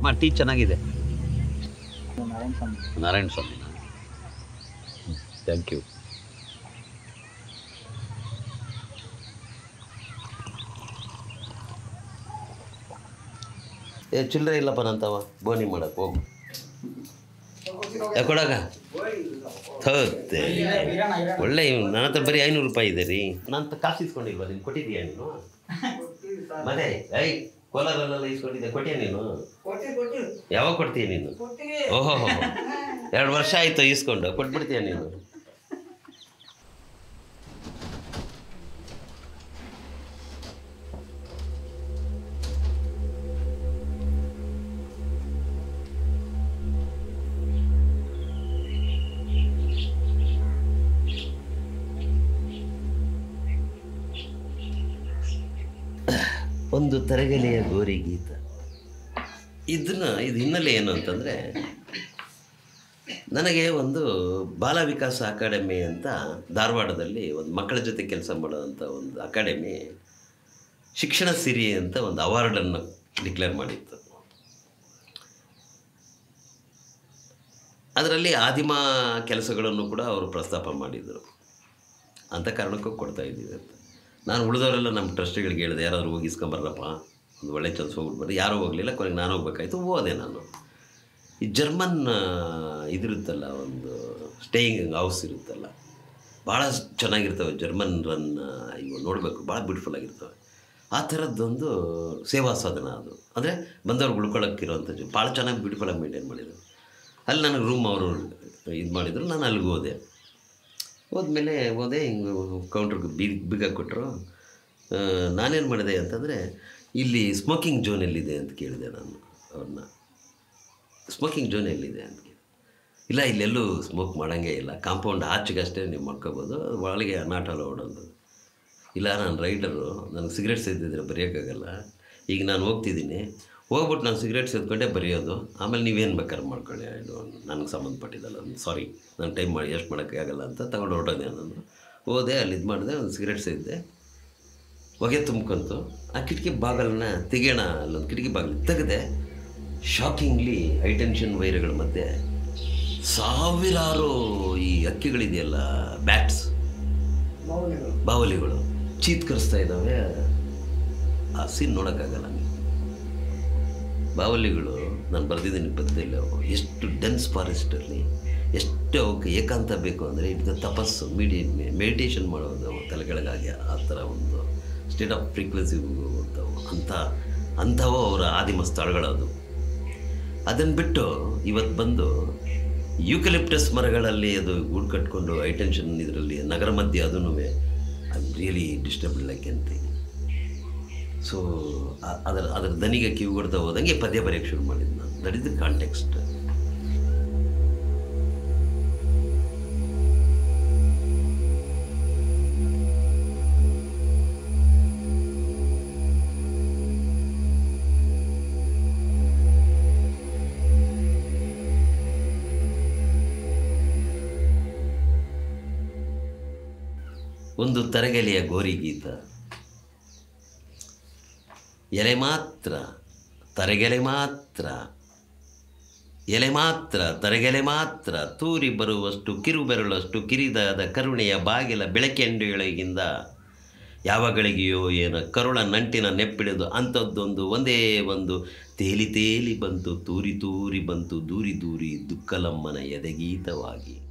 ಮಾ ಟೀ ಚೆನ್ನಾಗಿದೆ Narayana Swamy Narayana Swamy thank you ಏ ಚಿಲ್ಲರೆ ಇಲ್ಲಪ್ಪ ನಂತವ ಬೋನಿ ಮಾಡಕ್ಕೆ ಹೋಗು ಯಾಕೊಡಾಗ ಥತ್ತೆ ಒಳ್ಳೆ ಇವ್ನು ನನ್ನ ಹತ್ರ ಬರೀ ಐನೂರು ರೂಪಾಯಿ ಇದೆ ರೀ ನಾನು ಕಾಸು ಇಸ್ಕೊಂಡಿಲ್ವಾ ನೀನು ಕೊಟ್ಟಿದ್ದೀಯಾ ನೀನು ಮನೆ ಐ ಕೋಲಾರಲ್ಲೆಲ್ಲ ಇಸ್ಕೊಂಡಿದ್ದೆ ಕೊಟ್ಟಿಯಾ ನೀನು ಯಾವಾಗ ಕೊಡ್ತೀಯ ನೀನು ಓಹೋ ಎರಡು ವರ್ಷ ಆಯ್ತು ಇಸ್ಕೊಂಡು ಕೊಟ್ಬಿಡ್ತೀಯ ನೀನು ಒಂದು ತರಗಲಿಯ ಗೋರಿ ಗೀತ ಇದನ್ನ ಇದು ಹಿನ್ನೆಲೆ ಏನು ಅಂತಂದರೆ ನನಗೆ ಒಂದು ಬಾಲ ವಿಕಾಸ ಅಕಾಡೆಮಿ ಅಂತ ಧಾರವಾಡದಲ್ಲಿ ಒಂದು ಮಕ್ಕಳ ಜೊತೆ ಕೆಲಸ ಮಾಡೋವಂಥ ಒಂದು ಅಕಾಡೆಮಿ ಶಿಕ್ಷಣ ಸಿರಿ ಅಂತ ಒಂದು ಅವಾರ್ಡನ್ನು ಡಿಕ್ಲೇರ್ ಮಾಡಿತ್ತು ಅದರಲ್ಲಿ ಆದಿಮ ಕೆಲಸಗಳನ್ನು ಕೂಡ ಅವರು ಪ್ರಸ್ತಾಪ ಮಾಡಿದರು ಅಂಥ ಕಾರಣಕ್ಕೂ ಕೊಡ್ತಾ ಇದ್ದೀವಿ ಅಂತ ನಾನು ಉಳಿದವರೆಲ್ಲ ನಮ್ಮ ಟ್ರಸ್ಟಿಗಳಿಗೆ ಹೇಳಿದೆ ಯಾರಾದರೂ ಹೋಗಿ ಇಸ್ಕೊಂಬರ್ರಪ್ಪ ಒಂದು ಒಳ್ಳೆ ಕೆಲಸ ಹೋಗ್ಬಿಟ್ಟು ಬರ್ರಿ ಯಾರೂ ಹೋಗಲಿಲ್ಲ ಕೊನೆಗೆ ನಾನು ಹೋಗ್ಬೇಕಾಯ್ತು ಹೋದೆ ನಾನು ಈ ಜರ್ಮನ್ ಆ, ಇದಿರುತ್ತಲ್ಲ ಒಂದು ಸ್ಟೇಯಿಂಗ್ ಹೌಸ್ ಇರುತ್ತಲ್ಲ ಭಾಳ ಚೆನ್ನಾಗಿರ್ತವೆ ಜರ್ಮನ್ ರನ್ ಇವು ನೋಡಬೇಕು ಭಾಳ ಬ್ಯೂಟಿಫುಲ್ ಆಗಿರ್ತವೆ ಆ ಥರದ್ದೊಂದು ಸೇವಾ ಸಾಧನ ಅದು ಅಂದರೆ ಬಂದವ್ರು ಉಳ್ಕೊಳ್ಳೋಕ್ಕಿರೋಂಥ ಜೊ ಭಾಳ ಚೆನ್ನಾಗಿ ಬ್ಯೂಟಿಫುಲ್ಲಾಗಿ ಮೇಂಟೈನ್ ಮಾಡಿದರು ಅಲ್ಲಿ ನನಗೆ ರೂಮ್ ಅವರು ಇದು ಮಾಡಿದರು ನಾನು ಅಲ್ಲಿಗೆ ಹೋದೆ ಹೋದ್ಮೇಲೆ ಹೋದೆ ಹಿಂಗೆ ಕೌಂಟ್ರಿಗೆ ಬೀಗ ಬೀಗ ಕೊಟ್ಟರು ನಾನೇನು ಮಾಡಿದೆ ಅಂತಂದರೆ ಇಲ್ಲಿ ಸ್ಮೋಕಿಂಗ್ ಝೋನ್ ಎಲ್ಲಿದೆ ಅಂತ ಕೇಳಿದೆ ನಾನು ಅವ್ರನ್ನ ಸ್ಮೋಕಿಂಗ್ ಝೋನ್ ಎಲ್ಲಿದೆ ಅಂತ ಕೇಳಿದೆ ಇಲ್ಲ ಇಲ್ಲೆಲ್ಲೂ ಸ್ಮೋಕ್ ಮಾಡೋಂಗೇ ಇಲ್ಲ ಕಾಂಪೌಂಡ್ ಆಚೆಗಷ್ಟೇ ನೀವು ಮಾಡ್ಕೋಬೋದು ಅದು ಒಳಗೆ ನಾಟ್ ಅಲೌಡ್ ಅಂತ ಇಲ್ಲ ನಾನು ರೈಡರು ನನಗೆ ಸಿಗರೇಟ್ ಸೇದಿದ್ರೆ ಬರೆಯೋಕ್ಕಾಗಲ್ಲ ಈಗ ನಾನು ಹೋಗ್ತಿದ್ದೀನಿ ಹೋಗ್ಬಿಟ್ಟು ನಾನು ಸಿಗರೇಟ್ ಸೇದ್ಕೊಂಡೆ ಬರೆಯೋದು ಆಮೇಲೆ ನೀವೇನು ಬೇಕಾದ್ರೆ ಮಾಡ್ಕೊಳ್ಳಿ ಇದು ನನಗೆ ಸಂಬಂಧಪಟ್ಟಿದ್ದಲ್ಲ ಸಾರಿ ನಾನು ಟೈಮ್ ಮಾಡಿ ಎಷ್ಟು ಮಾಡೋಕ್ಕೆ ಆಗಲ್ಲ ಅಂತ ತಗೊಂಡು ಹೊರಟೋದೆ ನಾನು ಹೋದೆ ಅಲ್ಲಿ ಇದು ಮಾಡಿದೆ ಒಂದು ಸಿಗರೇಟ್ ಸೇದಿದೆ ಹೊಗೆ ತುಂಬ್ಕೊಂತು ಆ ಕಿಟಕಿ ಬಾಗಲನ್ನ ತೆಗೆಯೋಣ ಅಲ್ಲೊಂದು ಕಿಟಕಿ ಬಾಗಿಲು ತೆಗೆದೆ ಶಾಕಿಂಗ್ಲಿ ಹೈಟೆನ್ಷನ್ ವೈರ್ಗಳ ಮಧ್ಯೆ ಸಾವಿರಾರು ಈ ಹಕ್ಕಿಗಳಿದೆಯಲ್ಲ ಬ್ಯಾಟ್ಸ್ ಬಾವಲಿಗಳು ಚೀತ್ಕರಿಸ್ತಾ ಇದ್ದಾವೆ ಆ ಸೀನ್ ನೋಡೋಕ್ಕಾಗಲ್ಲ ನೀವು ಬಾವಲಿಗಳು ನಾನು ಬರೆದಿದ್ದೀನಿ ಪದ್ಯದಲ್ಲಿ ಅವು ಎಷ್ಟು ಡೆನ್ಸ್ ಫಾರೆಸ್ಟಲ್ಲಿ ಎಷ್ಟು ಅವಕ್ಕೆ ಏಕಾಂತ ಬೇಕು ಅಂದರೆ ಇದು ತಪಸ್ಸು ಮೀಡಿ ಮೆಡಿಟೇಷನ್ ಮಾಡೋದು ಅವು ತಲೆಕೆಳಗಾಗಿ ಆ ಥರ ಒಂದು ಸ್ಟೇಟ್ ಆಫ್ ಫ್ರೀಕ್ವೆನ್ಸಿ ಹೋಗ್ತಾವು ಅಂಥ ಅಂಥವು ಅವರ ಆದಿಮ ಸ್ಥಳಗಳದು ಅದನ್ನು ಬಿಟ್ಟು ಇವತ್ತು ಬಂದು ಯೂಕಲಿಪ್ಟಸ್ ಮರಗಳಲ್ಲಿ ಅದು ಗೂಡು ಕಟ್ಕೊಂಡು ಹೈಟೆನ್ಷನ್ ಇದರಲ್ಲಿ ನಗರ ಮಧ್ಯೆ ಅದೂ ಐ ರಿಯಲಿ ಡಿಸ್ಟರ್ಬ್ ಲೈಕ್ ಅಂತ ಸೊ ಅದರ ಅದರ ದನಿಗೆ ಕಿವಿಗೊಡ್ತಾ ಹೋದಂಗೆ ಪದ್ಯ ಬರೆಯೋಕ್ಕೆ ಶುರು ಮಾಡಿದ್ದು ನಾನು ದಟ್ ಇಸ್ ದ ಕಾಂಟೆಕ್ಸ್ಟ್ ಒಂದು ತರಗೆಲೆಯ ಗೋರಿ ಗೀತ ಎಲೆ ಮಾತ್ರ ತರಗೆಲೆ ಮಾತ್ರ ಎಲೆ ಮಾತ್ರ ತರಗೆಲೆ ಮಾತ್ರ ತೂರಿ ಬರುವಷ್ಟು ಕಿರು ಬೆರಳಷ್ಟು ಕಿರಿದಾದ ಕರುಣೆಯ ಬಾಗಿಲ ಬೆಳಕೆಂಡುಗಳಿಗಿಂದ ಯಾವ ಗಳಿಗೆಯೋ ಏನೋ ಕರುಳ ನಂಟಿನ ನೆಪ್ಪಿಡಿದು ಅಂಥದ್ದೊಂದು ಒಂದೇ ಒಂದು ತೇಲಿ ತೇಲಿ ಬಂತು ತೂರಿ ತೂರಿ ಬಂತು ದೂರಿ ದೂರಿ ದುಕ್ಕಲಮ್ಮನ ಎದೆಗೀತವಾಗಿ